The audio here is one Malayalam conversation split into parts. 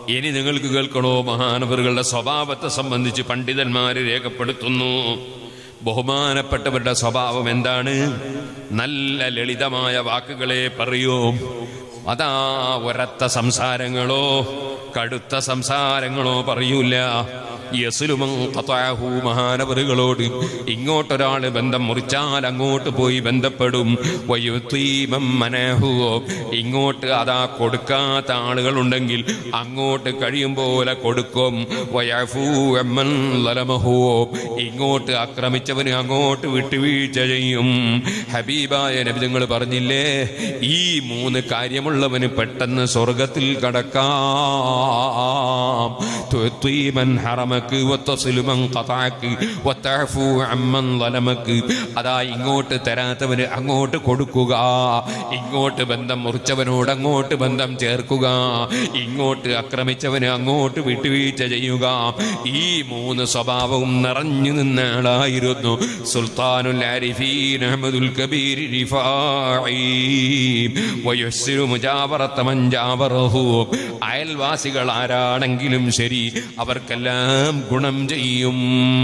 ഇനി നിങ്ങൾക്ക് കേൾക്കണോ മഹാനവറുകളുടെ സ്വഭാവത്തെ സംബന്ധിച്ച് പണ്ഡിതന്മാർ രേഖപ്പെടുത്തുന്നു ബഹുമാനപ്പെട്ടവരുടെ സ്വഭാവം എന്താണ് നല്ല ലളിതമായ വാക്കുകളെ പറയൂ അതാ ഒരത്ത സംസാരങ്ങളോ കടുത്ത സംസാരങ്ങളോ പറയൂല യസ്ലുമൻ ഖതഅഹു മഹാനവറുകളോട് ഇങ്ങോട്ടൊരാൾ ബന്ധം മുറിച്ചാൽ അങ്ങോട്ട് പോയി ബന്ധപ്പെടും വയുത്തീമം മനഹു ഇങ്ങോട്ട് അതാ കൊടുക്കാത്ത ആളുകളുണ്ടെങ്കിൽ അങ്ങോട്ട് കഴിയും പോലെ കൊടുക്കും വയഫൂ എമ്മൻ ലലമഹു ഇങ്ങോട്ട് ആക്രമിച്ചവന് അങ്ങോട്ട് വിട്ടുവീഴ്ച ചെയ്യും ഹബീബായ നബിതങ്ങൾ പറഞ്ഞില്ലേ ഈ മൂന്ന് കാര്യമുള്ളവന് പെട്ടെന്ന് സ്വർഗത്തിൽ കടക്കാം തുഅ്തീമൻ ഹറമക്ക് വത്തസിലുമൻ ഖതഅക്ക് വതഅഫു അമ്മൻ ലലമക്ക് അതാ ഇങ്ങോട്ട് തരാത്തവന് അങ്ങോട്ട് കൊടുക്കുക ഇങ്ങോട്ട് ബന്ധം മുറിച്ചവനോട് അങ്ങോട്ട് ബന്ധം ചേർക്കുക ഇങ്ങോട്ട് ആക്രമിച്ചവന് അങ്ങോട്ട് വിട്ടുവീഴ്ച ചെയ്യുക ഈ മൂന്ന് സ്വഭാവവും നിറഞ്ഞു നിന്ന ആളായിരുന്നു സുൽത്താനുൽ ആരിഫീൻ അഹ്മദുൽ കബീർ റിഫാഈ വയസ്സിരു മുജാവറത്ത മൻ ജാവറഹു അയൽവാസികൾ ആരാണെങ്കിലും ശരി അവർക്കെല്ലാം ഗുണം ചെയ്യും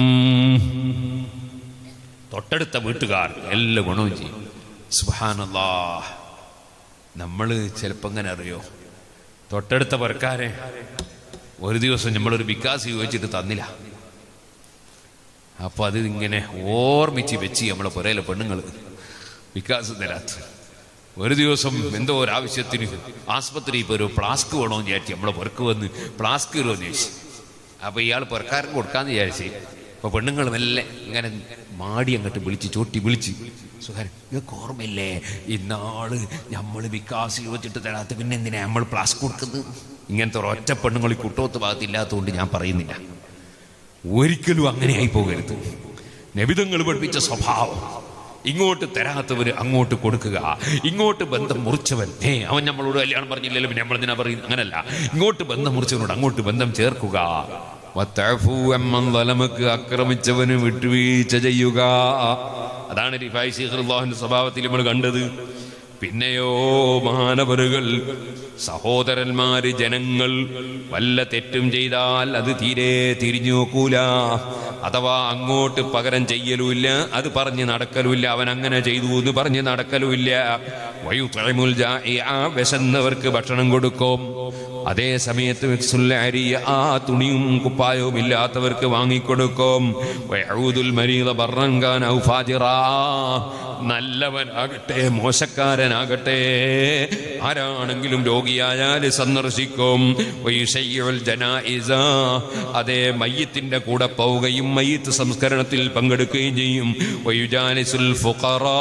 തൊട്ടടുത്ത വീട്ടുകാർ എല്ലാ ഗുണവും ചെയ്യും സുഹാനല്ലാ നമ്മൾ ചിലപ്പോൾ അങ്ങനെ അറിയോ തൊട്ടടുത്ത പുറക്കാരെ ഒരു ദിവസം നമ്മളൊരു വികാസ് ചോദിച്ചിട്ട് തന്നില്ല അപ്പൊ അത് ഇങ്ങനെ ഓർമ്മിച്ച് വെച്ച് നമ്മളെ പുരയിലെ പെണ്ണുങ്ങൾ വികാസ് തരാത്ത ഒരു ദിവസം എന്തോ ഒരു ആവശ്യത്തിന് ആസ്പത്രി ഇപ്പോൾ ഒരു ഫ്ലാസ്ക് വേണമെന്ന് വിചാരിച്ചു നമ്മളെ പുറക്ക് വന്ന് ഫ്ലാസ്ക് വരുമെന്ന് ചോദിച്ചു അപ്പൊ ഇയാൾ പുറക്കാർക്ക് കൊടുക്കാന്ന് വിചാരിച്ചു അപ്പൊ പെണ്ണുങ്ങൾ മെല്ലെ ഇങ്ങനെ മാടി അങ്ങോട്ട് വിളിച്ച് ചോട്ടി വിളിച്ച് സുഖാരൻ നിങ്ങൾക്ക് ഓർമ്മയില്ലേ ഇന്നാള് നമ്മൾ വികാസ് ചോദിച്ചിട്ട് തരാത്ത പിന്നെ എന്തിനാ നമ്മൾ ഫ്ലാസ്ക് കൊടുക്കുന്നത് ഇങ്ങനത്തെ ഒരൊറ്റ പെണ്ണുങ്ങൾ ഈ കുട്ടോത്ത് ഭാഗത്തില്ലാത്തതുകൊണ്ട് ഞാൻ പറയുന്നില്ല ഒരിക്കലും അങ്ങനെയായി പോകരുത് നബിതങ്ങൾ പഠിപ്പിച്ച സ്വഭാവം ഇങ്ങോട്ട് തരാത്തവര് അങ്ങോട്ട് കൊടുക്കുക ഇങ്ങോട്ട് ബന്ധം മുറിച്ചവൻ ഏ അവൻ നമ്മളോട് കല്യാണം പറഞ്ഞില്ലല്ലോ പിന്നെ നമ്മൾ എന്തിനാ പറയുന്നത് അങ്ങനല്ല ഇങ്ങോട്ട് ബന്ധം മുറിച്ചവനോട് അങ്ങോട്ട് ബന്ധം ചേർക്കുക വത്തഅഫു അമ്മൻ ളലമക്ക് ആക്രമിച്ചവന് വിട്ടുവീഴ്ച ചെയ്യുക അതാണ് റിഫായി ശേഖറുല്ലാഹിന്റെ സ്വഭാവത്തിൽ നമ്മൾ കണ്ടത് പിന്നെയോ മാനവരുകൾ സഹോദരന്മാര് ജനങ്ങൾ വല്ല തെറ്റും ചെയ്താൽ അത് തീരെ തിരിഞ്ഞു നോക്കൂല അഥവാ അങ്ങോട്ട് പകരം ചെയ്യലുമില്ല അത് പറഞ്ഞ് നടക്കലുമില്ല അവൻ അങ്ങനെ ചെയ്തു എന്ന് പറഞ്ഞ് നടക്കലുമില്ല വയുത്തഴമുൽ ജാഇഅ, വിശന്നവർക്ക് ഭക്ഷണം കൊടുക്കും അതേ സമയത്ത് വിക്സുൽ അരിയ, ആ തുണിയും കുപ്പായവും ഇല്ലാത്തവർക്ക് വാങ്ങിക്കൊടുക്കും വയഊദുൽ മരീദ ബർറൻകാൻ ഔ ഫാജിറാ. നല്ലവനാകട്ടെ മോശക്കാരനാകട്ടെ ആരാണെങ്കിലും രോഗിയായാൽ സന്ദർശിക്കും വയുശയ്യുൽ ജനായിസ. അതേ മയ്യത്തിന്റെ കൂടെ പോവുകയും മയ്യത്ത് സംസ്കരണത്തിൽ പങ്കെടുക്കുകയും ചെയ്യും വയുജാലിസുൽ ഫുഖറാ.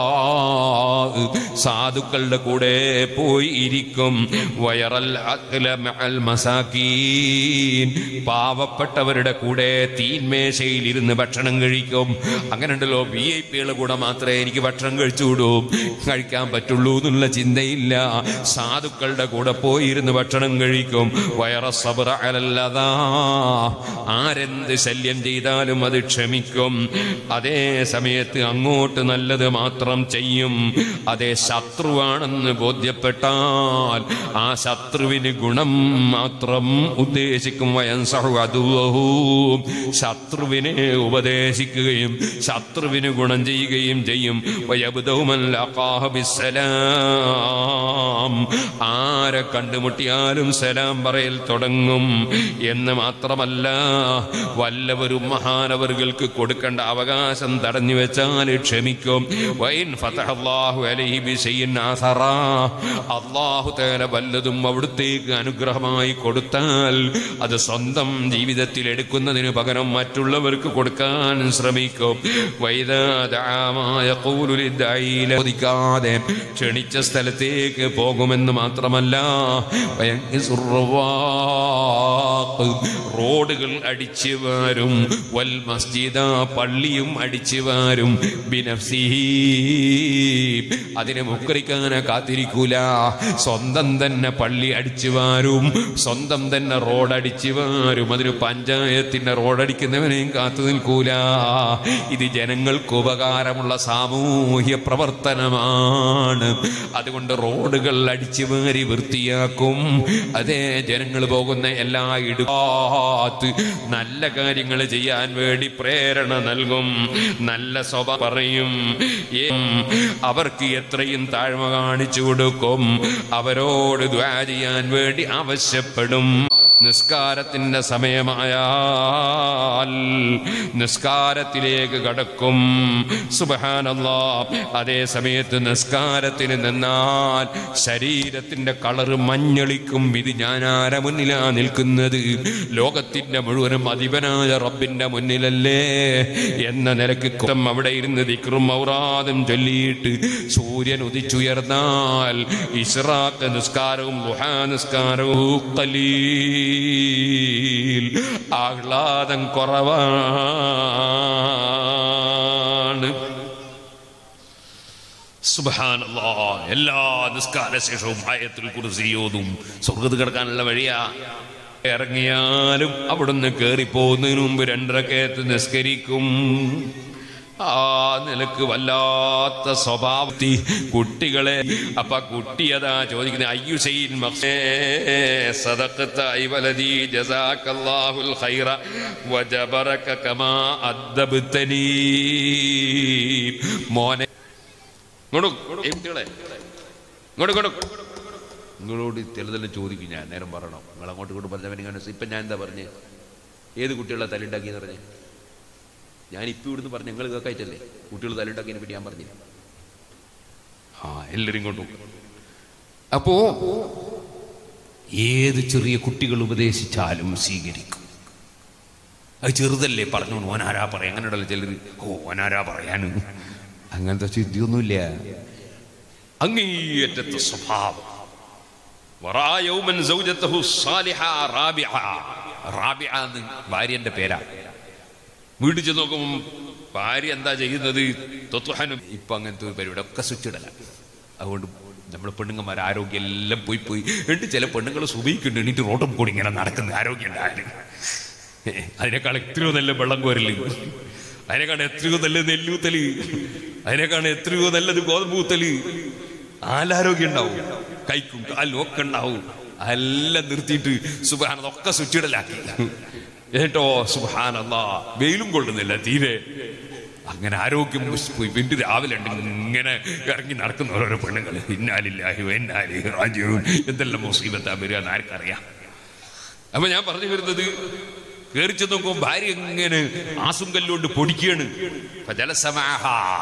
സാധുക്കളുടെ കൂടെ പോയി ഇരിക്കും വയറൽ അഖ്ല മഅൽ മസാക്കീൻ പാവപ്പെട്ടവരുടെ കൂടെ തീന്മേശയിൽ ഇരുന്ന് ഭക്ഷണം കഴിക്കും അങ്ങനെ ഉണ്ടല്ലോ വി ഐ പികളുടെ കൂടെ മാത്രമേ എനിക്ക് ഭക്ഷണം കഴിച്ചുകൂടൂ കഴിക്കാൻ പറ്റുള്ളൂ എന്നുള്ള ചിന്തയില്ല സാധുക്കളുടെ കൂടെ പോയി ഇരുന്ന് ഭക്ഷണം കഴിക്കും വയറ സബറ അലല്ലതാ ആരെന്ത് ശല്യം ചെയ്താലും അത് ക്ഷമിക്കും അതേ സമയത്ത് അങ്ങോട്ട് നല്ലത് മാത്രം ചെയ്യും അതേ ശത്രുവാണെന്ന് ബോധ്യപ്പെട്ടാൽ ആ ശത്രുവിന് ഗുണം മാത്രം ഉദ്ദേശിക്കും വയൻസഹു അതുവഹു ശത്രുവിനെ ഉപദേശിക്കുകയും ശത്രുവിന് ഗുണം ചെയ്യുകയും ചെയ്യും വയബ്ദഉമൻ ലഖാഹ ബിസ്സലാം ആരെ കണ്ടുമുട്ടിയാലും സലാം പറയൽ തുടങ്ങും എന്ന് മാത്രമല്ല വല്ലവരും മഹാനവറുകൾക്ക് കൊടുക്കേണ്ട അവകാശം തടഞ്ഞു വെച്ചാൽ ക്ഷമിക്കും വൈൻ ഫതഹല്ലാഹു അലൈഹി ബിശൈഇൻ ആസറാ അല്ലാഹു തആല വല്ലതും അവിടുത്തേക്ക് അനുഗ്രഹമായി കൊടുത്താൽ അത് സ്വന്തം ജീവിതത്തിൽ എടുക്കുന്നതിന് പകരം മറ്റുള്ളവർക്ക് കൊടുക്കാൻ ശ്രമിക്കും വൈദാദാമായ ചോദിക്കാതെ ക്ഷണിച്ച സ്ഥലത്തേക്ക് പോകുമെന്ന് മാത്രമല്ല വയങ്ങിസുർവാഖ് റോഡുകൾ അടിച്ചു വാരും വൽ മസ്ജിദ പള്ളിയും അടിച്ചു വാരും ബിനഫ്സിഹി അതിനെ മുക്കരിക്കാനെ കാത്തിരിക്കൂല സ്വന്തം തന്നെ പള്ളി അടിച്ചു വാരും സ്വന്തം തന്നെ റോഡ് അടിച്ചു വാരും അതിന് പഞ്ചായത്തിന്റെ റോഡടിക്കുന്നവനെയും കാത്തു നിൽക്കൂല ഇത് ജനങ്ങൾക്ക് ഉപകാരമുള്ള സാമൂഹ്യ പ്രവർത്തനമാണ് സമയമാണ് അതുകൊണ്ട് റോഡുകൾ അടിച്ചു വേറി വൃത്തിയാക്കും അതേ ജനങ്ങൾ പോകുന്ന എല്ലാ ഇടുകാത്ത് നല്ല കാര്യങ്ങൾ ചെയ്യാൻ വേണ്ടി പ്രേരണ നൽകും നല്ല സ്വഭാവം പറയും ഏം, അവർക്ക് എത്രയും താഴ്മ കാണിച്ചു കൊടുക്കും അവരോട് ദ്വാ ചെയ്യാൻ വേണ്ടി ആവശ്യപ്പെടും നിസ്കാരത്തിന്റെ സമയമായാൽ നിസ്കാരത്തിലേക്ക് കടക്കും സുബഹാനല്ലാ അതേ സമയത്ത് നിസ്കാരത്തിന് നിന്നാൽ ശരീരത്തിന്റെ കളറ് മഞ്ഞളിക്കും ഇത് ഞാൻ ആരെ മുന്നിലാ നിൽക്കുന്നത് ലോകത്തിന്റെ മുഴുവനും അധിപനായ റബ്ബിന്റെ മുന്നിലല്ലേ എന്ന നിലക്ക് കുറ്റം അവിടെ ഇരുന്ന് ദിക്റും ഔറാദും ചൊല്ലിയിട്ട് സൂര്യൻ ഉദിച്ചുയർന്നാൽ ഇസ്രാക്ക് നിസ്കാരവും ദുഹാ നിസ്കാരവും ഖലീൽ ആഹ്ലാദം കുറവാണ് സുബ്ഹാനല്ലാ എല്ലാ നിസ്കാര ശേഷവും ആയത്തിൽ കുറിസിയോതും സ്വർഗത്ത് കിടക്കാനുള്ള വഴിയാ ഇറങ്ങിയാലും അവിടുന്ന് കയറിപ്പോകുന്നതിന് മുമ്പ് രണ്ടരക്കയത്ത് നിസ്കരിക്കും ആ നിലക്ക് വല്ലാത്ത സ്വഭാവത്തി കുട്ടികളെ അപ്പൊ കുട്ടി അതാ ചോദിക്കുന്നത് അയ്യുസൈൻ മക്സേ സദഖത്ത ഐവലദി ജസാക്കല്ലാഹുൽ ഖൈറ വജബറക കമാ അദ്ദബ്തനീ മോനെ ഇങ്ങോട്ട് ഏ കുട്ടികളെ ഇങ്ങോട്ട് ഇങ്ങോട്ട് നിങ്ങളോട് ചിലതെല്ലാം ചോദിക്കും ഞാൻ നേരം പറയണം നിങ്ങൾ അങ്ങോട്ട് ഇങ്ങോട്ട് പറഞ്ഞവൻ ഇങ്ങനെ ഇപ്പം ഞാൻ എന്താ പറഞ്ഞേ ഏത് കുട്ടികളെ തല്ലുണ്ടാക്കിയെന്ന് പറഞ്ഞേ ഞാൻ ഇപ്പം ഇവിടുന്ന് പറഞ്ഞു നിങ്ങൾ കേൾക്കായിട്ടല്ലേ കുട്ടികൾ തല്ലുണ്ടാക്കിയതിനെ പറ്റി ഞാൻ പറഞ്ഞില്ല ആ എല്ലാവരും ഇങ്ങോട്ടും അപ്പോ ഏത് ചെറിയ കുട്ടികൾ ഉപദേശിച്ചാലും സ്വീകരിക്കും അത് ചെറുതല്ലേ പറഞ്ഞു ഓനാരാ പറയാ അങ്ങനെയുണ്ടല്ലോ ചിലർ ഓ ഓനാരാ പറയാനും അങ്ങനത്തെ ചിന്തയൊന്നുമില്ല അങ്ങേയറ്റത്തെ സ്വഭാവം വറാ യൗമൻ സൗജത്തഹു സാലിഹ റാബിഅ. റാബിഅ എന്ന് ഭാര്യന്റെ പേരാ വീട്ടിൽ ചെന്ന് നോക്കുമ്പോൾ ഭാര്യ എന്താ ചെയ്യുന്നത് തൊത്തുഹാനും ഇപ്പൊ അങ്ങനത്തെ ഒരു പരിപാടി ഒക്കെ സ്വിച്ച് ഇടല അതുകൊണ്ട് നമ്മൾ പെണ്ണുങ്ങന്മാർ ആരോഗ്യം എല്ലാം പോയി പോയി എന്നിട്ട് ചില പെണ്ണുങ്ങൾ സുബഹിക്കുണ്ട് എണീറ്റ് റോട്ടും കൂടി ഇങ്ങനെ നടക്കുന്ന ആരോഗ്യം ഉണ്ടായാലും അതിനേക്കാൾ എത്രയോ നല്ല വെള്ളം കോരല് അതിനേക്കാൾ എത്രയോ നല്ല നെല്ലൂത്തല് അതിനേക്കാൾ എത്രയോ നല്ലത് ഗോതമ്പൂത്തല് ആലാരോഗ്യം ഉണ്ടാവും കൈക്കും കാലിനും ഒക്കെ ഉണ്ടാവും എല്ലാം നിർത്തിയിട്ട് സുബാനതൊക്കെ സ്വിച്ചിടലാക്കി ഏട്ടോ സുബാനല്ലാ വെയിലും കൊള്ളുന്നില്ല തീരെ അങ്ങനെ ആരോഗ്യം പോയി വീണ്ടും രാവിലെ ഉണ്ട് ഇങ്ങനെ ഇറങ്ങി നടക്കുന്ന ഓരോരോ പെണ്ണുങ്ങൾ ഇന്നാലില്ലാഹി എന്നാലി റാജീവൻ എന്തെല്ലാം മുസീബത്താ വരിക എന്ന് ആർക്കറിയാം അപ്പൊ ഞാൻ പറഞ്ഞു വരുന്നത് കയറി ചെന്ന് നോക്കുമ്പോൾ ഭാര്യ ഇങ്ങനെ ആസും കല്ലുകൊണ്ട് പൊടിക്കുകയാണ് ഫജലസമാഹ.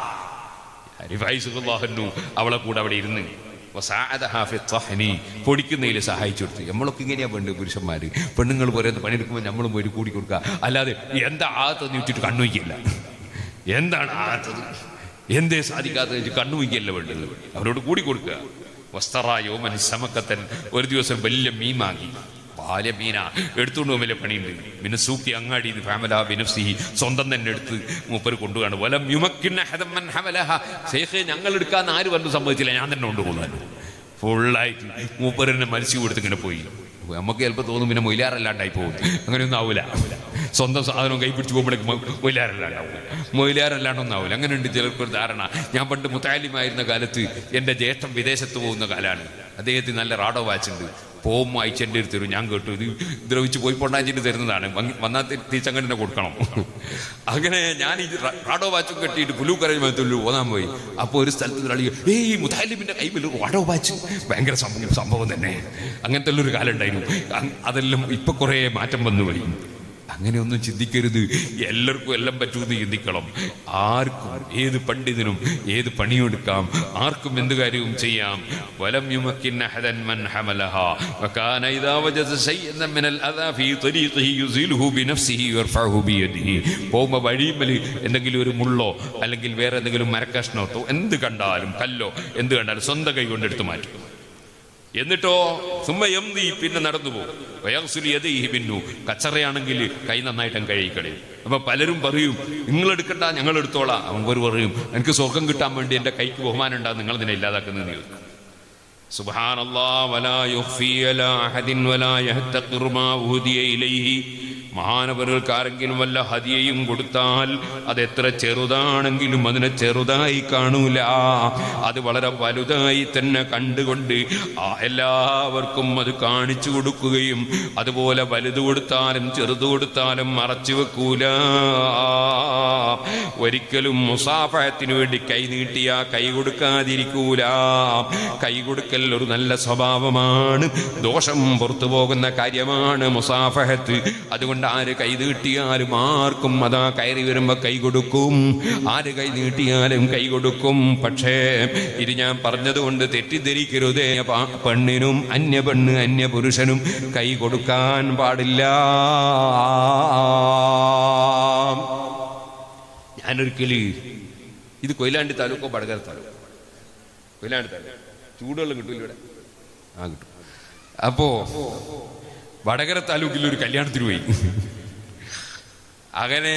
ഹരിഫായി സുഖല്ലാഹന്നു അവളെ കൂടെ അവിടെ ഇരുന്ന് വസാഅദഹാ ഫി ത്വഹ്നി. പൊടിക്കുന്നതിൽ സഹായിച്ചു കൊടുത്തു നമ്മളൊക്കെ ഇങ്ങനെയാ വേണ്ടത് പുരുഷന്മാര് പെണ്ണുങ്ങൾ പോലെ പണിയെടുക്കുമ്പോൾ നമ്മളും പോയി കൂടി കൊടുക്കുക അല്ലാതെ എന്താ ആകത്തെന്ന് വെച്ചിട്ട് കണ്ണുവയ്ക്കില്ല എന്താണ് ആകത്തത് എന്തേ സാധിക്കാത്തത് വെച്ച് കണ്ണുവയ്ക്കല്ല വേണ്ടത് അവരോട് കൂടി കൊടുക്കുക വസ്തറായോ മനസ്സമക്കത്തൻ ഒരു ദിവസം വലിയ മീൻ വാങ്ങി വലിയ മീന എടുത്തുകൊണ്ട് പോകുമ്പോൾ വലിയ പണിയുണ്ട് പിന്നെ സൂക്കി അങ്ങാടി ഫാമല ബിനഫ്സി സ്വന്തം തന്നെ എടുത്ത് മൂപ്പര് കൊണ്ടുപോകാണ് വലം യുമക്കിന്ന ഹദമ്മൻ ഹമലഹ ശേഖ് ഞങ്ങൾ എടുക്കാന്ന് ആര് പറഞ്ഞു സമ്മതിച്ചില്ല ഞാൻ തന്നെ കൊണ്ടുപോകാൻ ഫുള്ളായിട്ട് മൂപ്പരന്നെ മത്സ്യം കൊടുത്ത് ഇങ്ങനെ പോയി നമുക്ക് ചിലപ്പോൾ തോന്നും പിന്നെ മൊയിലാറല്ലാണ്ടായി പോകും അങ്ങനെയൊന്നും ആവൂല സ്വന്തം സാധനം കൈ പിടിച്ച് പോകുമ്പോഴേക്ക് മൊയിലാറല്ലാണ്ടാവും മൊയിലാറല്ലാണ്ടൊന്നും ആവില്ല അങ്ങനെയുണ്ട് ചിലർക്കൊരു ധാരണ ഞാൻ പണ്ട് മുത്താലിമായിരുന്ന കാലത്ത് എൻ്റെ ജ്യേഷ്ഠം വിദേശത്ത് പോകുന്ന കാലമാണ് അദ്ദേഹത്തിന് നല്ല റാഡോ വാച്ച് ഉണ്ട് പോകുമ്പോൾ അയച്ചെൻ്റെ അടുത്ത് തരും ഞാൻ കേട്ടു ഇത് ദ്രവിച്ച് പോയി പൊണ്ടാച്ചിട്ട് തരുന്നതാണ് വന്ന് വന്നാൽ തിരിച്ചങ്ങനെ കൊടുക്കണം അങ്ങനെ ഞാൻ ഈ റ- റാഡോ വാച്ചും കെട്ടിയിട്ട് പുലു കരഞ്ഞ മതത്തുള്ളൂ ഓതാൻ പോയി അപ്പോൾ ഒരു സ്ഥലത്ത് ഒരാൾ ഏയ് മുതാലിബിന്റെ കൈമിൽ റാഡോ വാച്ച് ഭയങ്കര സംഭവം സംഭവം തന്നെ അങ്ങനത്തെ ഉള്ളൊരു കാലം ഉണ്ടായിരുന്നു അങ് അതെല്ലാം ഇപ്പൊ കുറേ മാറ്റം വന്നു പോയി അങ്ങനെയൊന്നും ചിന്തിക്കരുത് എല്ലാവർക്കും എല്ലാം പറ്റുമെന്ന് ചിന്തിക്കണം ആർക്കും ഏത് പണ്ഡിതനും ഏത് പണിയെടുക്കാം ആർക്കും എന്ത് കാര്യവും ചെയ്യാം വലം യുമക്കിൻ അഹദൻ മൻ ഹമലഹ വകാന ഇദാ വജദ ശൈഅൻ മിനൽ അദാ ഫീ ത്വരീഖിഹി യുസിലുഹു ബിനഫ്സിഹി വയർഫഉഹു ബിയദിഹി പോകുമ്പോൾ വഴിയുമ്മൽ എന്തെങ്കിലും ഒരു മുള്ളോ അല്ലെങ്കിൽ വേറെ എന്തെങ്കിലും മരക്കഷ്ണോ തോ- എന്ത് കണ്ടാലും കല്ലോ എന്ത് കണ്ടാലും സ്വന്തം കൈ കൊണ്ട് എടുത്തു മാറ്റും എന്നിട്ടോ സുമ്മയന്തി പിന്നെ നടന്നു പോകും വയസുലി യദൈഹി പിന്നു കച്ചറയാണെങ്കിൽ കൈ നന്നായിട്ട് അങ്ങ് കഴുകിക്കളയും അപ്പൊ പലരും പറയും നിങ്ങൾ എടുക്കണ്ട ഞങ്ങൾ എടുത്തോളാം അവൻ ഒരു പറയും എനിക്ക് സ്വർഗം കിട്ടാൻ വേണ്ടി എന്റെ കൈക്ക് ബഹുമാനം ഉണ്ടാകും നിങ്ങൾ ഇതിനെ ഇല്ലാതാക്കുന്നത് ചോദിക്കും سبحان الله ولا يخفي على أحد ولا يهتقر ما أهدي إليه മഹാനവറുകൾക്ക് ആരെങ്കിലും വല്ല ഹതിയയും കൊടുത്താൽ അത് എത്ര ചെറുതാണെങ്കിലും അതിനെ ചെറുതായി കാണൂല അത് വളരെ വലുതായി തന്നെ കണ്ടുകൊണ്ട് ആ എല്ലാവർക്കും അത് കാണിച്ചു കൊടുക്കുകയും അതുപോലെ വലുത് കൊടുത്താലും ചെറുത് കൊടുത്താലും മറച്ചു വെക്കൂല ഒരിക്കലും മുസാഫഹത്തിന് വേണ്ടി കൈ നീട്ടിയ കൈ കൊടുക്കാതിരിക്കൂല കൈ കൊടുക്കൽ ഒരു നല്ല സ്വഭാവമാണ് ദോഷം പുറത്തു പോകുന്ന കാര്യമാണ് മുസാഫഹത്ത് അതുകൊണ്ട് ആര് കൈ നീട്ടിയാലും ആർക്കും അതാ കയറി വരുമ്പോ കൈ കൊടുക്കും ആര് കൈ നീട്ടിയാലും കൈ കൊടുക്കും പക്ഷേ ഇത് ഞാൻ പറഞ്ഞതുകൊണ്ട് തെറ്റിദ്ധരിക്കരുതേ പ- പെണ്ണിനും അന്യ പെണ്ണ് അന്യ പുരുഷനും കൈ കൊടുക്കാൻ പാടില്ല ഞാനൊരിക്കല് ഇത് കൊയിലാണ്ടി താലൂക്കോ വടകര താലൂക്കോ കൊയിലാണ്ടി താലൂക്ക് ചൂടുവെള്ളം കിട്ടൂല ഇവിടെ ആ കിട്ടും അപ്പോ വടകര താലൂക്കിൽ ഒരു കല്യാണത്തിന് പോയി അങ്ങനെ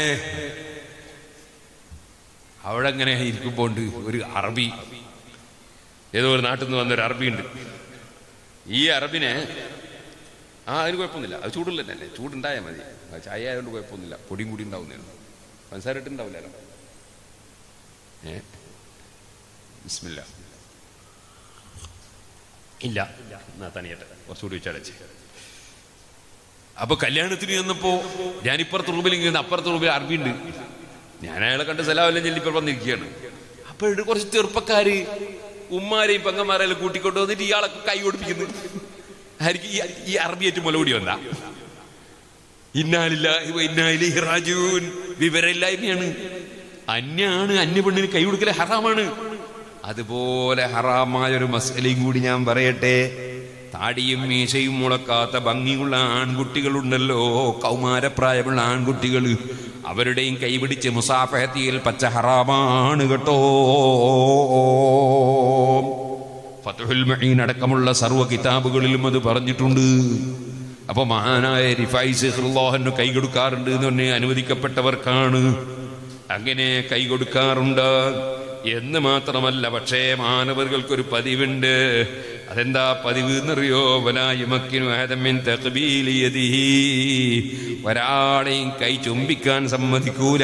അവിടെ അങ്ങനെ ഇരിക്കുമ്പോണ്ട് ഒരു അറബി ഏതോ ഒരു നാട്ടിൽ നിന്ന് വന്നൊരു അറബി ഉണ്ട് ഈ അറബിനെ ആ അതിന് കുഴപ്പമൊന്നുമില്ല അത് ചൂടുള്ള തന്നെ ചൂടുണ്ടായാൽ മതി ആ ചായ ആയതുകൊണ്ട് കുഴപ്പമൊന്നുമില്ല പൊടിയും കൂടി ഉണ്ടാവുന്നതാണ് പഞ്ചസാര ഇട്ടുണ്ടാവില്ലല്ലോ ഏ ബിസ്മില്ല ഇല്ല എന്നാ തനിയട്ടെ കുറച്ചുകൂടി വെച്ചടച്ച് അപ്പൊ കല്യാണത്തിന് ചെന്നപ്പോ ഞാനിപ്പുറത്ത് റൂമിൽ ഇങ്ങനെ അപ്പുറത്തെ റൂമിൽ അറബി ഉണ്ട് ഞാൻ അയാളെ കണ്ട് സലാമെല്ലാം ചൊല്ലി ഇപ്പൊ വന്നിരിക്കുകയാണ് അപ്പൊ ഇവിടെ കുറച്ച് ചെറുപ്പക്കാര് ഉമ്മാരെയും പെങ്ങന്മാരെല്ലാം കൂട്ടിക്കൊണ്ട് വന്നിട്ട് ഇയാളെ കൈ കൊടുപ്പിക്കുന്നു ആയിരിക്കും ഈ ഈ അറബിയേറ്റ് മുലകൂടി വന്ന ഇന്നാലില്ലാഹി വ ഇന്നാ ഇലൈഹി റാജിഊൻ വിവരമില്ലായ്മയാണ് അന്യാണ് അന്യ പെണ്ണിന് കൈ കൊടുക്കൽ ഹറാമാണ് അതുപോലെ ഹറാമായ ഒരു മസലയും കൂടി ഞാൻ പറയട്ടെ താടിയും മീശയും മുളക്കാത്ത ഭംഗിയുള്ള ആൺകുട്ടികളുണ്ടല്ലോ കൗമാരപ്രായമുള്ള ആൺകുട്ടികൾ അവരുടെയും കൈപിടിച്ച് മുസാഫഹത്തിയിൽ പച്ച ഹറാമാണ് കേട്ടോ ഫത്തുഹുൽ മഈൻ അടക്കമുള്ള സർവ്വ കിതാബുകളിലും അത് പറഞ്ഞിട്ടുണ്ട് അപ്പൊ മഹാനായ റിഫായി സിഹ്റുല്ലാഹന് കൈ കൊടുക്കാറുണ്ട് എന്ന് പറഞ്ഞ് അനുവദിക്കപ്പെട്ടവർക്കാണ് അങ്ങനെ കൈ കൊടുക്കാറുണ്ട് എന്ന് മാത്രമല്ല പക്ഷേ മാനവർകൾക്കൊരു പതിവുണ്ട് അതെന്താ പതിവ് എന്നറിയോ വലായുമക്കിനു ആദമിൻ തഖ്ബീലിയതിഹി ഒരാളെയും കൈ ചുംബിക്കാൻ സമ്മതിക്കൂല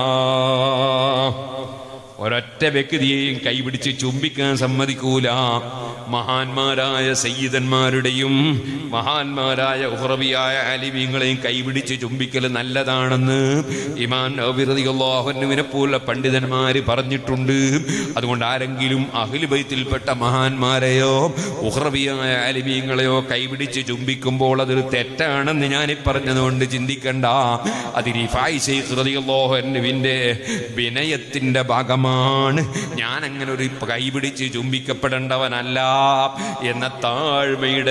ഒരൊറ്റ വ്യക്തിയെയും കൈപിടിച്ച് ചുംബിക്കാൻ സമ്മതിക്കൂല മഹാന്മാരായ സയ്യിദന്മാരുടെയും മഹാന്മാരായ ഉഹറബിയായ അലിമീങ്ങളെയും കൈപിടിച്ച് ചുംബിക്കൽ നല്ലതാണെന്ന് ഇമാൻ നബിറിയാഹുവിനെ പോലുള്ള പണ്ഡിതന്മാര് പറഞ്ഞിട്ടുണ്ട് അതുകൊണ്ട് ആരെങ്കിലും അഖിലുബൈത്തിൽപ്പെട്ട മഹാന്മാരെയോ ഉഹ്റബിയായ അലിമീങ്ങളെയോ കൈപിടിച്ച് ചുംബിക്കുമ്പോൾ അതൊരു തെറ്റാണെന്ന് ഞാനീ പറഞ്ഞതുകൊണ്ട് ചിന്തിക്കണ്ട അത് റിഫായി ശൈഖ് റളിയല്ലാഹുവിന്റെ വിനയത്തിന്റെ ഭാഗമാണ് ഞാൻ അങ്ങനെ ഒരു കൈപിടിച്ച് ചുംബിക്കപ്പെടേണ്ടവനല്ല എന്ന താഴ്മയുടെ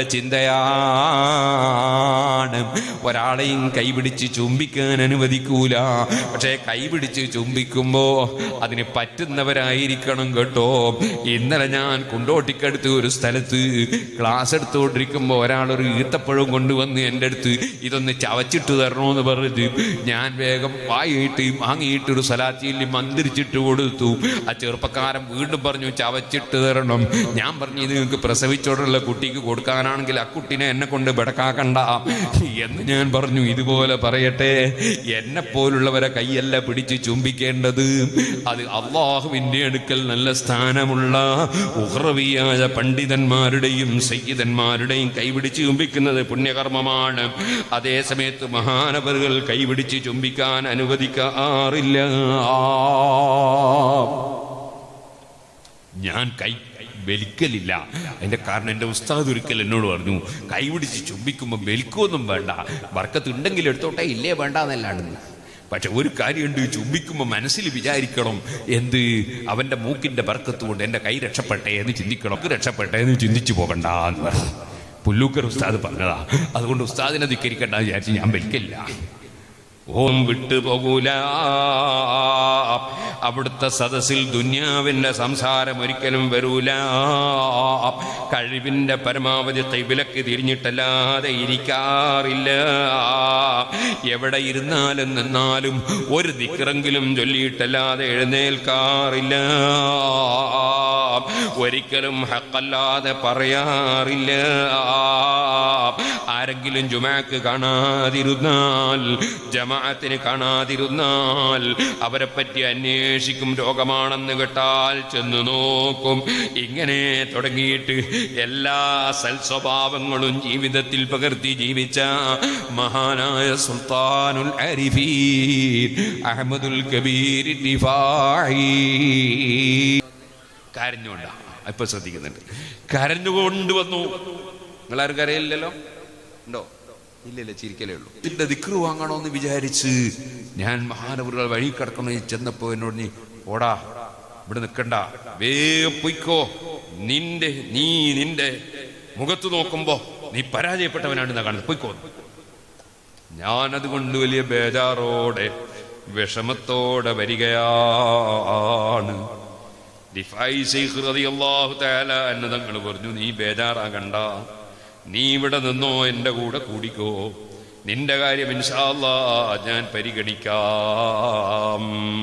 ചിന്തയാണ് ഒരാളെയും കൈപിടിച്ച് ചുംബിക്കാൻ അനുവദിക്കൂല പക്ഷേ കൈപിടിച്ച് ചുംബിക്കുമ്പോ അതിന് പറ്റുന്നവരായിരിക്കണം കേട്ടോ ഇന്നലെ ഞാൻ കുണ്ടോട്ടിക്കടുത്ത് ഒരു സ്ഥലത്ത് ക്ലാസ് എടുത്തുകൊണ്ടിരിക്കുമ്പോൾ ഒരാൾ ഒരു ഈത്തപ്പഴം കൊണ്ടുവന്ന് എൻ്റെ അടുത്ത് ഇതൊന്ന് ചവച്ചിട്ട് തരണമെന്ന് പറഞ്ഞത് ഞാൻ വേഗം വായിട്ട് വാങ്ങിയിട്ട് ഒരു സലാത്തിയിൽ മന്ത്രിച്ചിട്ട് കൊടുത്തു ആ ചെറുപ്പക്കാരൻ വീണ്ടും പറഞ്ഞു ചവച്ചിട്ട് തരണം ഞാൻ പറഞ്ഞു ഇത് നിങ്ങൾക്ക് പ്രസവിച്ചോടുള്ള കുട്ടിക്ക് കൊടുക്കാനാണെങ്കിൽ ആ കുട്ടിനെ എന്നെ കൊണ്ട് ബെടക്കാക്കണ്ട എന്ന് ഞാൻ പറഞ്ഞു ഇതുപോലെ പറയട്ടെ എന്നെ പോലുള്ളവരെ കൈയല്ല പിടിച്ച് ചുംബിക്കേണ്ടത് അത് അള്ളാഹുവിൻ്റെ അടുക്കൽ നല്ല സ്ഥാനമുള്ള ഉഹ്റവിയായ പണ്ഡിതന്മാരുടെയും സയ്യിദന്മാരുടെയും കൈപിടിച്ച് ചുംബിക്കുന്നത് പുണ്യകർമ്മമാണ് അതേ സമയത്ത് മഹാനവറുകൾ കൈപിടിച്ച് ചുംബിക്കാൻ അനുവദിക്കാറില്ല ഞാൻ കൈ വലിക്കലില്ല അതിന്റെ കാരണം എൻ്റെ ഉസ്താദ് ഒരിക്കൽ എന്നോട് പറഞ്ഞു കൈ പിടിച്ച് ചുംബിക്കുമ്പോൾ വലിക്കൊന്നും വേണ്ട വർക്കത്ത് ഉണ്ടെങ്കിൽ എടുത്തോട്ടെ ഇല്ലേ വേണ്ട എന്നല്ലാണെന്ന് പക്ഷെ ഒരു കാര്യമുണ്ട് ചുംബിക്കുമ്പോൾ മനസ്സിൽ വിചാരിക്കണം എന്ത് അവന്റെ മൂക്കിന്റെ ബർക്കത്ത് കൊണ്ട് എൻ്റെ കൈ രക്ഷപ്പെട്ടെ എന്ന് ചിന്തിക്കണം ഒക്കെ രക്ഷപ്പെട്ടെ എന്ന് ചിന്തിച്ചു പോകണ്ട എന്ന് പറഞ്ഞു പുല്ലൂക്കർ ഉസ്താദ് പറഞ്ഞതാ അതുകൊണ്ട് ഉസ്താദിനെ ധിക്കരിക്കണ്ട എന്ന് വിചാരിച്ച് ഞാൻ വലിക്കില്ല ഓം വിട്ടുപോകൂല അവിടുത്തെ സദസ്സിൽ ദുന്യാവിന്റെ സംസാരം ഒരിക്കലും വരൂല കഴിവിന്റെ പരമാവധി കൈവിലക്ക് തിരിഞ്ഞിട്ടല്ലാതെ ഇരിക്കാറില്ല എവിടെ ഇരുന്നാലും നിന്നാലും ഒരു ദിക്കറെങ്കിലും ചൊല്ലിയിട്ടല്ലാതെ എഴുന്നേൽക്കാറില്ല ഒരിക്കലും ഹക്കല്ലാതെ പറയാറില്ല ആരെങ്കിലും ജുമാക്ക് കാണാതിരുന്നാൽ ജമാഅത്തിന് കാണാതിരുന്നാൽ അവരെ പറ്റി അന്വേഷിക്കും രോഗമാണെന്ന് കേട്ടാൽ ചെന്ന് നോക്കും ഇങ്ങനെ തുടങ്ങിയിട്ട് എല്ലാ സൽസ്വഭാവങ്ങളും ജീവിതത്തിൽ പകർത്തി ജീവിച്ച മഹാനായ സുൽത്താനുൽ അരിഫീൻ അഹമ്മദുൽ കബീർ ഡിഫായി കരഞ്ഞുകൊണ്ടാ ഇപ്പൊ ശ്രദ്ധിക്കുന്നുണ്ട് കരഞ്ഞുകൊണ്ട് വന്നു നിങ്ങളാരും കരയില്ലല്ലോ ഉണ്ടോ ഇല്ലല്ല ചിരിക്കലേ ഉള്ളൂ ഇതിന്റെ ദിക്റ് വാങ്ങണോന്ന് വിചാരിച്ച് ഞാൻ മഹാനവറുകൾ വഴി കിടക്കണ ചെന്നപ്പോ എന്നോട് നീ ഓടാ ഇവിടെ നിൽക്കണ്ട വേഗം പൊയ്ക്കോ നിന്റെ നീ നിന്റെ മുഖത്ത് നോക്കുമ്പോ നീ പരാജയപ്പെട്ടവനാണെന്നാ കാണുന്നത് പൊയ്ക്കോ ഞാനതുകൊണ്ട് വലിയ ബേജാറോടെ വിഷമത്തോടെ വരികയാണ് ദിഫായി ശൈഖ് റളിയല്ലാഹു തആല എന്ന് തങ്ങൾ പറഞ്ഞു നീ ബേജാറാകണ്ട നീ ഇവിടെ നിന്നോ എൻ്റെ കൂടെ കൂടിക്കോ നിന്റെ കാര്യം ഇൻഷാല്ലാ ഞാൻ പരിഗണിക്കാം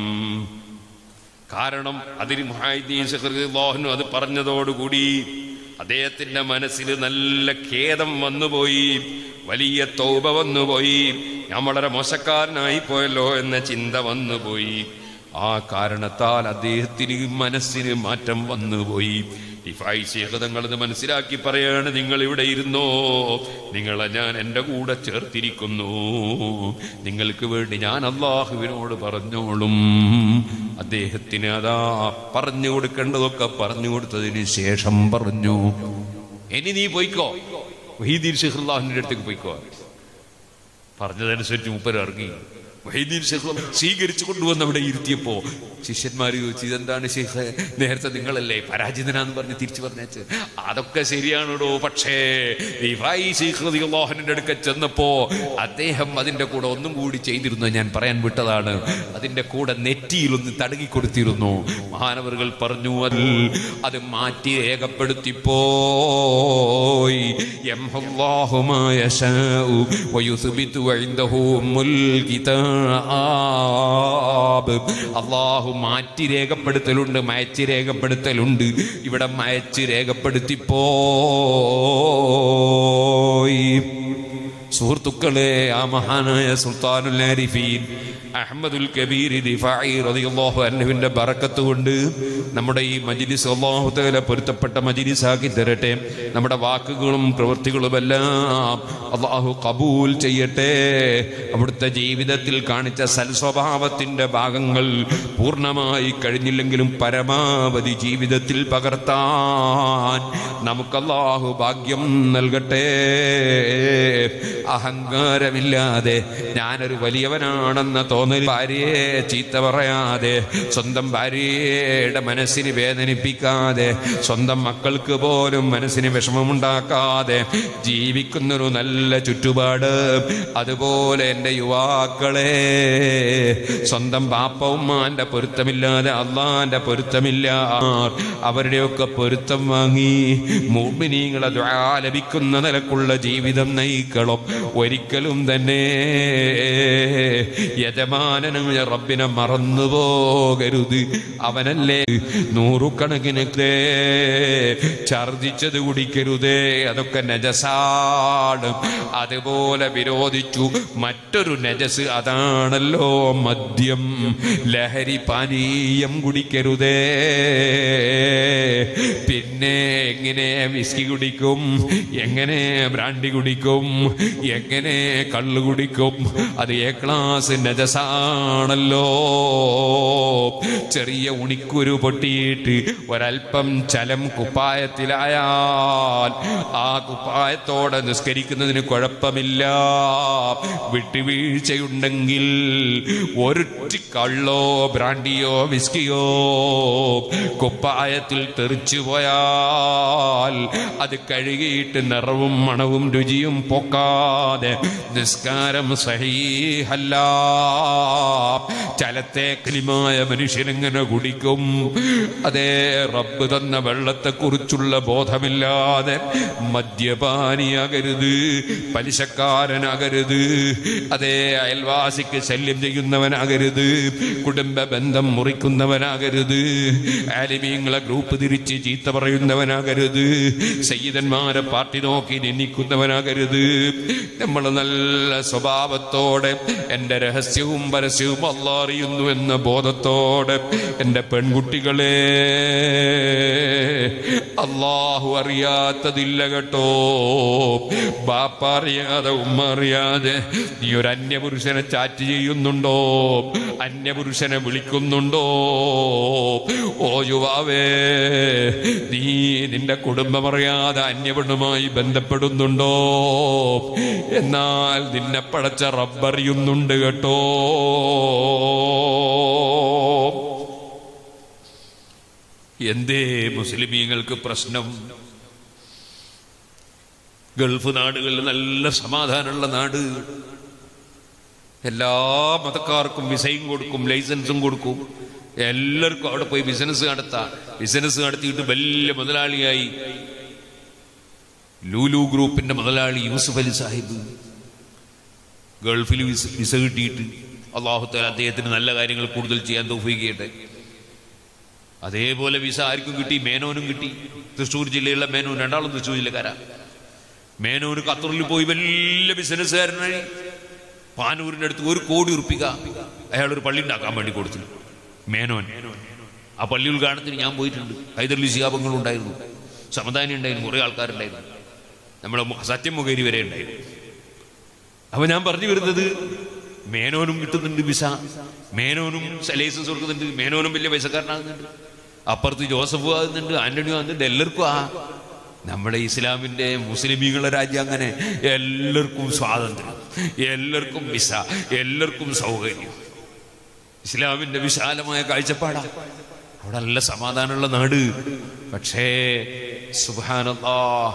കാരണം അതിന് മുഹായിദ്ദീൻ ശൈഖ് റളിയല്ലാഹു അത് പറഞ്ഞതോടുകൂടി അദ്ദേഹത്തിന്റെ മനസ്സിൽ നല്ല ഖേദം വന്നുപോയി വലിയ തൗബ വന്നുപോയി ഞാൻ വളരെ മോശക്കാരനായി പോയല്ലോ എന്ന ചിന്ത വന്നുപോയി ആ കാരണത്താൽ അദ്ദേഹത്തിന് മനസ്സിന് മാറ്റം വന്നുപോയി ഡിഫായി ശേഖ തങ്ങളത് മനസ്സിലാക്കി പറയാണ് നിങ്ങൾ ഇവിടെ ഇരുന്നോ നിങ്ങളെ ഞാൻ എൻ്റെ കൂടെ ചേർത്തിരിക്കുന്നു നിങ്ങൾക്ക് വേണ്ടി ഞാൻ അള്ളാഹുവിനോട് പറഞ്ഞോളും അദ്ദേഹത്തിന് അതാ പറഞ്ഞു കൊടുക്കേണ്ടതൊക്കെ പറഞ്ഞു കൊടുത്തതിന് ശേഷം പറഞ്ഞു ഇനി നീ പോയിക്കോ വഹീദീൻ ഷെഹ്റുല്ലാഹിന്റെ അടുത്തേക്ക് പോയിക്കോ പറഞ്ഞതനുസരിച്ച് മുപ്പര് ഇറങ്ങി വൈദ്യൻ ഷെയ്ഖ് സ്വീകരിച്ചു കൊണ്ടുവന്ന് അവിടെ ഇരുത്തിയപ്പോ ശിഷ്യന്മാർ ചോദിച്ചു ഇതെന്താണ് ഷെയ്ഖ് നേരത്തെ നിങ്ങളല്ലേ പരാജിതനാന്ന് പറഞ്ഞ് തിരിച്ചു പറഞ്ഞേച്ച് അതൊക്കെ ശരിയാണോ പക്ഷേ റിഫായി ഷെയ്ഖ് റളിയല്ലാഹുവിന്റെ അടുക്ക ചെന്നപ്പോ അദ്ദേഹം അതിന്റെ കൂടെ ഒന്നും കൂടി ചെയ്തിരുന്നു ഞാൻ പറയാൻ വിട്ടതാണ് അതിന്റെ കൂടെ നെറ്റിയിൽ ഒന്ന് തടകി കൊടുത്തിരുന്നു മഹാനവറുകൾ പറഞ്ഞു അത് അത് മാറ്റി രേഖപ്പെടുത്തിപ്പോയി യംഹുല്ലാഹു മാ യശാഉ വയുസ്ബിതു ഇൻദഹു ഉമ്മുൽ കിതാബ് അള്ളാഹു മാറ്റി രേഖപ്പെടുത്തലുണ്ട് മയച്ച് രേഖപ്പെടുത്തലുണ്ട് ഇവിടെ മയച്ച് രേഖപ്പെടുത്തിപ്പോയി സുഹൃത്തുക്കളെ ആ മഹാനായ സുൽത്താനുൽ ആരിഫീൻ അഹമ്മദുൽ കബീർ റിഫായി റളിയല്ലാഹു അൻഹുവിന്റെ ബറക്കത്ത് കൊണ്ട് നമ്മുടെ ഈ മജ്ലിസ് അല്ലാഹു തആല പൊരുത്തപ്പെട്ട മജ്ലിസാക്കി തരട്ടെ നമ്മുടെ വാക്കുകളും പ്രവൃത്തികളുമെല്ലാം അള്ളാഹു കബൂൽ ചെയ്യട്ടെ അവിടുത്തെ ജീവിതത്തിൽ കാണിച്ച സൽസ്വഭാവത്തിന്റെ ഭാഗങ്ങൾ പൂർണ്ണമായി കഴിഞ്ഞില്ലെങ്കിലും പരമാവധി ജീവിതത്തിൽ പകർത്താൻ നമുക്ക് അല്ലാഹു ഭാഗ്യം നൽകട്ടെ അഹങ്കാരമില്ലാതെ ഞാനൊരു വലിയവനാണെന്ന തോന്നൽ ഭാര്യയെ ചീത്ത പറയാതെ സ്വന്തം ഭാര്യയുടെ മനസ്സിന് വേദനിപ്പിക്കാതെ സ്വന്തം മക്കൾക്ക് പോലും മനസ്സിന് വിഷമമുണ്ടാക്കാതെ ജീവിക്കുന്നൊരു നല്ല ചുറ്റുപാട് അതുപോലെ എൻ്റെ യുവാക്കളെ സ്വന്തം ബാപ്പ ഉമ്മാന്റെ പൊരുത്തമില്ലാതെ അള്ളാന്റെ പൊരുത്തമില്ല അവരുടെയൊക്കെ പൊരുത്തം വാങ്ങി മോമിനീങ്ങളെ ലഭിക്കുന്ന നിലക്കുള്ള ജീവിതം നയിക്കണം ഒരിക്കലും തന്നെ യജമാനനായ റബ്ബിനെ മറന്നു പോകരുത് അവനല്ലേ നൂറുകണക്കിന് ഛർദിച്ചത് കുടിക്കരുതേ അതൊക്കെ നജസാണ് അതുപോലെ വിരോധിച്ചു മറ്റൊരു നജസ് അതാണല്ലോ മദ്യം ലഹരി പാനീയം കുടിക്കരുതേ പിന്നെ എങ്ങനെ വിസ്കി കുടിക്കും എങ്ങനെ ബ്രാൻഡി കുടിക്കും എങ്ങനെ കള്ളു കുടിക്കും അത് എ ക്ലാസ് നജസാണല്ലോ ചെറിയ ഉണിക്കുരു പൊട്ടിയിട്ട് ഒരൽപ്പം ചലം കുപ്പായത്തിലായാൽ ആ കുപ്പായത്തോടെ നിസ്കരിക്കുന്നതിന് കുഴപ്പമില്ല വിട്ടുവീഴ്ചയുണ്ടെങ്കിൽ ഒരൊറ്റ കള്ളോ ബ്രാൻഡിയോ വിസ്കിയോ കുപ്പായത്തിൽ തെറിച്ചു പോയാൽ അത് കഴുകിയിട്ട് നിറവും മണവും രുചിയും പൊക്കാതെ നിസ്കാരം സഹീഹല്ല ചലത്തെ കലിമായ മനുഷ്യനെങ്ങനെ കുടിക്കും അതേ റബ്ബ് തന്ന വെള്ളത്തെക്കുറിച്ചുള്ള ബോധമില്ലാതെ മദ്യപാനിയാകരുത് പലിശക്കാരനാകരുത് അതേ അയൽവാസിക്ക് ശല്യം ചെയ്യുന്നവനാകരുത് കുടുംബ ബന്ധം മുറിക്കുന്നവനാകരുത് ആലിമീങ്ങളെ ഗ്രൂപ്പ് തിരിച്ച് ചീത്ത പറയുന്നവനാകരുത് സയ്യിദന്മാരെ പാർട്ടി നോക്കി നിന്ദിക്കുന്നവനാകരുത് നമ്മൾ നല്ല സ്വഭാവത്തോടെ എൻ്റെ രഹസ്യവും പരസ്യവും അല്ല അറിയുന്നു എന്ന ബോധത്തോടെ എൻ്റെ പെൺകുട്ടികളെ അള്ളാഹു അറിയാത്തതില്ല കേട്ടോ ബാപ്പ അറിയാതെ ഉമ്മ അറിയാതെ നീ ഒരു അന്യപുരുഷനെ ചാറ്റ് ചെയ്യുന്നുണ്ടോ അന്യപുരുഷനെ വിളിക്കുന്നുണ്ടോ ഓ യുവാവേ നീ നിന്റെ കുടുംബം അറിയാതെ അന്യപെണ്ണുമായി ബന്ധപ്പെടുന്നുണ്ടോ എന്നാൽ നിന്നെ പടച്ച റബ്ബറിയുന്നുണ്ട് കേട്ടോ എന്തേ മുസ്ലിമീങ്ങൾക്ക് പ്രശ്നം ഗൾഫ് നാടുകളിൽ നല്ല സമാധാനമുള്ള നാട് എല്ലാ മതക്കാർക്കും വിസയും കൊടുക്കും ലൈസൻസും കൊടുക്കും എല്ലാവർക്കും അവിടെ പോയി ബിസിനസ് നടത്താം ബിസിനസ് നടത്തിയിട്ട് വലിയ മുതലാളിയായി ലൂലു ഗ്രൂപ്പിന്റെ മുതലാളി യൂസുഫ് അലി സാഹിബ് ഗൾഫിൽ വിസ വിസ കിട്ടിയിട്ട് അള്ളാഹുത്താൽ അദ്ദേഹത്തിന് നല്ല കാര്യങ്ങൾ കൂടുതൽ ചെയ്യാൻ തോഫിക്കട്ടെ അതേപോലെ വിസ ആർക്കും കിട്ടി മേനോനും കിട്ടി തൃശ്ശൂർ ജില്ലയിലുള്ള മേനോൻ രണ്ടാളും തൃശ്ശൂർ ജില്ലക്കാരാ മേനോന് ഖത്തറിൽ പോയി വലിയ ബിസിനസ്സുകാരനായി പാനൂരിന്റെ അടുത്ത് ഒരു കോടി ഉറപ്പിക്ക അയാൾ ഒരു പള്ളി ഉണ്ടാക്കാൻ വേണ്ടി കൊടുത്തു മേനോൻ ആ പള്ളി ഉദ്ഘാടനത്തിന് ഞാൻ പോയിട്ടുണ്ട് ഹൈദർലി ശിഹാബങ്ങൾ ഉണ്ടായിരുന്നു സമദാനി ഉണ്ടായിരുന്നു കുറെ ആൾക്കാരുണ്ടായിരുന്നു നമ്മുടെ മു- സത്യം മുഖേരി വരെ ഉണ്ടായിരുന്നു അപ്പൊ ഞാൻ പറഞ്ഞു വരുന്നത് മേനോനും കിട്ടുന്നുണ്ട് വിസ മേനോനും ലൈസൻസ് കൊടുക്കുന്നുണ്ട് മേനോനും വലിയ പൈസക്കാരനാകുന്നുണ്ട് അപ്പുറത്ത് ജോസഫ് ആകുന്നുണ്ട് ആന്റണിയോ ആകുന്നുണ്ട് എല്ലാവർക്കും ആ നമ്മുടെ ഇസ്ലാമിന്റെ മുസ്ലിമീങ്ങളുടെ രാജ്യം അങ്ങനെ എല്ലാവർക്കും സ്വാതന്ത്ര്യം എല്ലാവർക്കും വിസ എല്ലാവർക്കും സൗകര്യം ഇസ്ലാമിന്റെ വിശാലമായ കാഴ്ചപ്പാടാ അവിടെ നല്ല സമാധാനമുള്ള നാട് പക്ഷേ സുബാനല്ലാ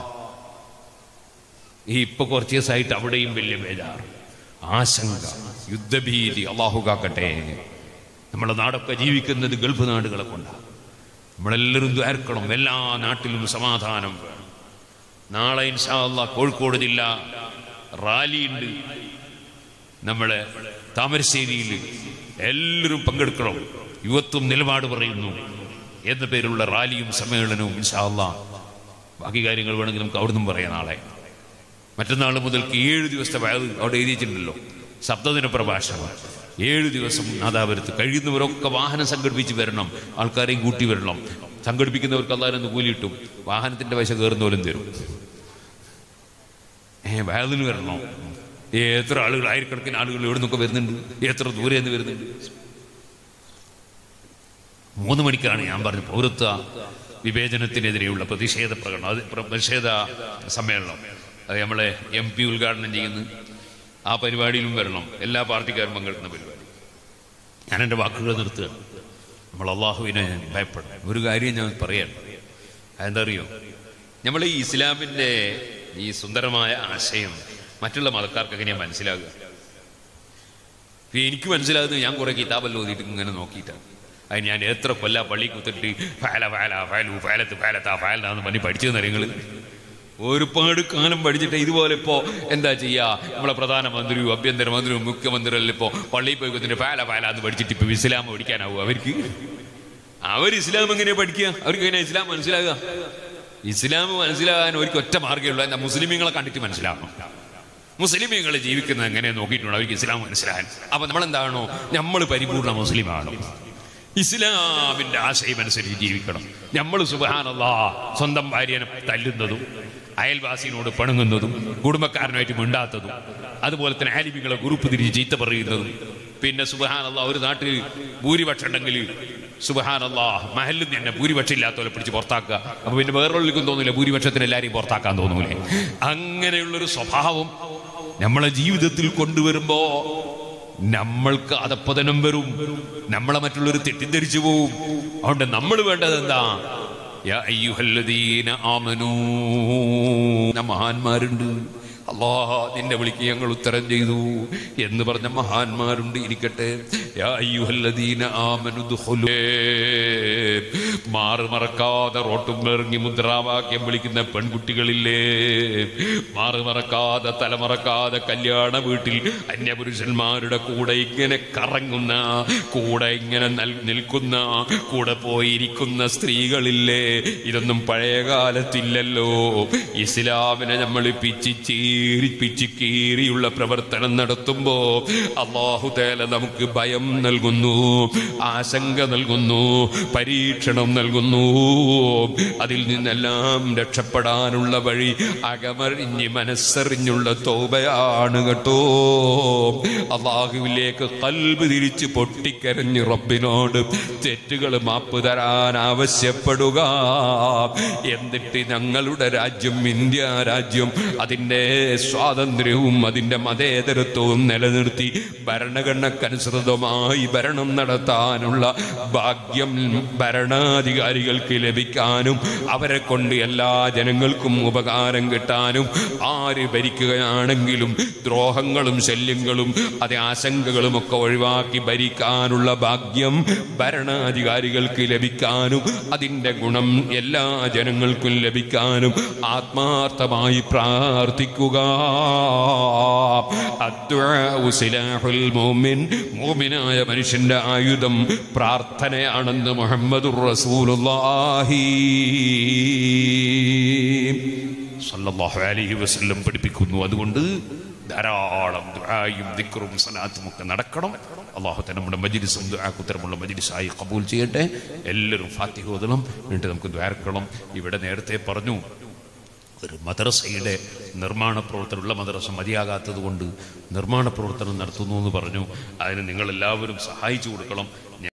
ഈ ഇപ്പൊ കുറച്ച് ദിവസമായിട്ട് അവിടെയും വലിയ ബേജാർ ആശങ്ക യുദ്ധഭീതി അള്ളാഹു കാക്കട്ടെ നമ്മുടെ നാടൊക്കെ ജീവിക്കുന്നത് ഗൾഫ് നാടുകളെ കൊണ്ടാണ് നമ്മളെല്ലാവരും ദ്വാർക്കണം എല്ലാ നാട്ടിലും സമാധാനം വേണം നാളെ ഇൻഷാ അള്ളാഹ് കോഴിക്കോട് ജില്ല റാലിയുണ്ട് നമ്മളെ താമരശ്ശേരിയിൽ എല്ലാവരും പങ്കെടുക്കണം യുവത്വം നിലപാട് പറയുന്നു എന്ന പേരുള്ള റാലിയും സമ്മേളനവും ഇൻഷാ അള്ളാഹ് ബാക്കി കാര്യങ്ങൾ വേണമെങ്കിൽ നമുക്ക് അവിടുന്ന് പറയാം നാളെ മറ്റന്നാൾ മുതൽക്ക് ഏഴ് ദിവസത്തെ വയത് അവിടെ എഴുതിയിട്ടുണ്ടല്ലോ സപ്തദിന പ്രഭാഷണം ഏഴ് ദിവസം നാദാപുരത്ത് കഴിയുന്നവരൊക്കെ വാഹനം സംഘടിപ്പിച്ച് വരണം ആൾക്കാരെയും കൂട്ടി വരണം സംഘടിപ്പിക്കുന്നവർക്ക് അല്ലാതെ കൂലി കിട്ടും വാഹനത്തിന്റെ പൈസ കയറുന്നവരും തരും ഏ വയലിന് വരണോ എത്ര ആളുകൾ ആയിരക്കണക്കിന് ആളുകൾ എവിടെ നിന്നൊക്കെ വരുന്നുണ്ട് എത്ര ദൂരെ നിന്ന് വരുന്നുണ്ട് മൂന്ന് മണിക്കാണ് ഞാൻ പറഞ്ഞ പൗരത്വ വിവേചനത്തിനെതിരെയുള്ള പ്രതിഷേധ പ്രകടനം അത് പ്ര- പ്രതിഷേധ സമ്മേളനം അത് നമ്മളെ എം പി ഉദ്ഘാടനം ചെയ്യുന്നു ആ പരിപാടിയിലും വരണം എല്ലാ പാർട്ടിക്കാരും പങ്കെടുക്കുന്ന പരിപാടി ഞാൻ എൻ്റെ വാക്കുകൾ നിർത്തുകയാണ് നമ്മൾ അള്ളാഹുവിനെ ഞാൻ ഭയപ്പെടണം ഒരു കാര്യം ഞാൻ പറയാം അതെന്താ അറിയോ നമ്മൾ ഈ ഇസ്ലാമിൻ്റെ ഈ സുന്ദരമായ ആശയം മറ്റുള്ള മതക്കാർക്ക് എങ്ങനെയാണ് മനസ്സിലാകുക ഇപ്പൊ എനിക്ക് മനസ്സിലാകുന്നത് ഞാൻ കുറെ കിതാബെല്ലാം ഓതിയിട്ട് ഇങ്ങനെ നോക്കിയിട്ടാണ് അത് ഞാൻ എത്ര കൊല്ല പള്ളി കുത്തിട്ട് ഫാല ഫാല ഫാലു ഫാലത്ത് ഫാലത്താ ഫാലത്താന്ന് പറഞ്ഞ് പഠിച്ചതെന്ന് നിങ്ങൾ ഒരുപാട് കാലം പഠിച്ചിട്ട് ഇതുപോലെ ഇപ്പോ എന്താ ചെയ്യാ നമ്മളെ പ്രധാനമന്ത്രിയും ആഭ്യന്തരമന്ത്രിയും മുഖ്യമന്ത്രിയെല്ലാം ഇപ്പോ പള്ളിയിൽ പോയി കുത്തിട്ട് ഫാല ഫാല എന്ന് പഠിച്ചിട്ട് ഇപ്പൊ ഇസ്ലാം പഠിക്കാനാവും അവർക്ക് അവർ ഇസ്ലാം എങ്ങനെയാ പഠിക്കുക അവർക്ക് എങ്ങനെയാ ഇസ്ലാം മനസ്സിലാകുക ഇസ്ലാം മനസ്സിലാകാൻ അവർക്ക് ഒറ്റ മാർഗ്ഗമേ ഉള്ളൂ എന്താ മുസ്ലിമീങ്ങളെ കണ്ടിട്ട് മനസ്സിലാക്കണം മുസ്ലിമീങ്ങൾ ജീവിക്കുന്നത് എങ്ങനെ നോക്കിയിട്ടുണ്ട് അവർക്ക് ഇസ്ലാം മനസ്സിലാകാൻ അപ്പൊ നമ്മൾ എന്താണോ നമ്മൾ പരിപൂർണ മുസ്ലിമാണ് ഇസ്ലാമിന്റെ ആശയം അനുസരിച്ച് ജീവിക്കണം നമ്മൾ സുബാനല്ലാ സ്വന്തം ഭാര്യനെ തല്ലുന്നതും അയൽവാസിനോട് പിണങ്ങുന്നതും കുടുംബക്കാരനുമായിട്ട് മിണ്ടാത്തതും അതുപോലെ തന്നെ ആലിമികളെ ഗ്രൂപ്പ് തിരിച്ച് ചീത്ത പറയുന്നതും പിന്നെ സുബഹാനല്ലാ ഒരു നാട്ടിൽ ഭൂരിപക്ഷം ഉണ്ടെങ്കിൽ സുബഹാനല്ലാ മഹലിൽ തന്നെ ഭൂരിപക്ഷം ഇല്ലാത്തവരെ പിടിച്ച് പുറത്താക്കുക അപ്പൊ പിന്നെ വേറൊള്ളിക്കും തോന്നില്ല ഭൂരിപക്ഷത്തിന് എല്ലാവരെയും പുറത്താക്കാൻ തോന്നൂലേ അങ്ങനെയുള്ളൊരു സ്വഭാവം നമ്മളെ ജീവിതത്തിൽ കൊണ്ടുവരുമ്പോ നമ്മൾക്ക് അധപ്പതനം വരും നമ്മളെ മറ്റുള്ളവർ തെറ്റിദ്ധരിച്ചു പോവും അതുകൊണ്ട് നമ്മൾ വേണ്ടത് എന്താ യാ അയ്യുഹല്ലദീന ആമനൂ മഹാന്മാരുണ്ട് അല്ലാ നിന്റെ വിളിക്ക് ഞങ്ങൾ ഉത്തരം ചെയ്തു എന്ന് പറഞ്ഞ മഹാന്മാരുണ്ട് ഇരിക്കട്ടെ യാ അയ്യുഹല്ലദീന ആമനു ദുഖുലൂ. മാറ് മറക്കാതെ റോട്ടും ഇറങ്ങി മുദ്രാവാക്യം വിളിക്കുന്ന പെൺകുട്ടികളില്ലേ മാറ് മറക്കാതെ തലമറക്കാതെ കല്യാണ വീട്ടിൽ അന്യപുരുഷന്മാരുടെ കൂടെ ഇങ്ങനെ കറങ്ങുന്ന കൂടെ ഇങ്ങനെ നൽ- നിൽക്കുന്ന കൂടെ പോയിരിക്കുന്ന സ്ത്രീകളില്ലേ ഇതൊന്നും പഴയ കാലത്തില്ലല്ലോ ഇസ്ലാമിനെ നമ്മൾ പിച്ചി ചീറി പിച്ചി കീറിയുള്ള പ്രവർത്തനം നടത്തുമ്പോ അള്ളാഹു തേല നമുക്ക് ഭയം നൽകുന്നു ആശങ്ക നൽകുന്നു പരീക്ഷണം നൽകുന്നു അതിൽ നിന്നെല്ലാം രക്ഷപ്പെടാനുള്ള വഴി അകമറിഞ്ഞ് മനസ്സറിഞ്ഞുള്ള തോബയാണ് കേട്ടോ അള്ളാഹുവിലേക്ക് കൽബ് തിരിച്ച് പൊട്ടിക്കരഞ്ഞ് റബ്ബിനോട് തെറ്റുകൾ മാപ്പ് തരാൻ ആവശ്യപ്പെടുക എന്നിട്ട് ഞങ്ങളുടെ രാജ്യം ഇന്ത്യ രാജ്യം അതിൻ്റെ സ്വാതന്ത്ര്യവും അതിൻ്റെ മതേതരത്വവും നിലനിർത്തി ഭരണഘടനക്കനുസൃതമായി ഭരണം നടത്താനുള്ള ഭാഗ്യം ഭരണാധികാരികൾക്ക് ലഭിക്കാനും അവരെ കൊണ്ട് എല്ലാ ജനങ്ങൾക്കും ഉപകാരം കിട്ടാനും ആര് ഭരിക്കുകയാണെങ്കിലും ദ്രോഹങ്ങളും ശല്യങ്ങളും അത് ആശങ്കകളും ഒക്കെ ഒഴിവാക്കി ഭരിക്കാനുള്ള ഭാഗ്യം ഭരണാധികാരികൾക്ക് ലഭിക്കാനും അതിൻ്റെ ഗുണം എല്ലാ ജനങ്ങൾക്കും ലഭിക്കാനും ആത്മാർത്ഥമായി പ്രാർത്ഥിക്കുക അദ്ദുആഉ സിലാഹുൽ മുഅ്മിൻ മുഅ്മിനായ മനുഷ്യന്റെ ആയുധം പ്രാർത്ഥനയാണെന്ന് മുഹമ്മദുർ റസൂലുള്ളാഹി സല്ലല്ലാഹു അലൈഹി വസല്ലം പഠിപ്പിക്കുന്നു അതുകൊണ്ട് ധാരാളം ദുആയും ദിക്റും സലാത്തും ഒക്കെ നടക്കണം അള്ളാഹു തന്നെ നമ്മുടെ മജിലിസും ദുആക്കുത്തരമുള്ള മജിലിസായി കബൂൽ ചെയ്യട്ടെ എല്ലാവരും ഫാത്തിഹ ഓതണം എന്നിട്ട് നമുക്ക് ദ്വാരക്കണം ഇവിടെ നേരത്തെ പറഞ്ഞു ഒരു മദ്രസയുടെ നിർമ്മാണ പ്രവർത്തനമുള്ള മദ്രസ മതിയാകാത്തത് കൊണ്ട് നിർമ്മാണ പ്രവർത്തനം നടത്തുന്നു എന്ന് പറഞ്ഞു അതിന് നിങ്ങളെല്ലാവരും സഹായിച്ചു കൊടുക്കണം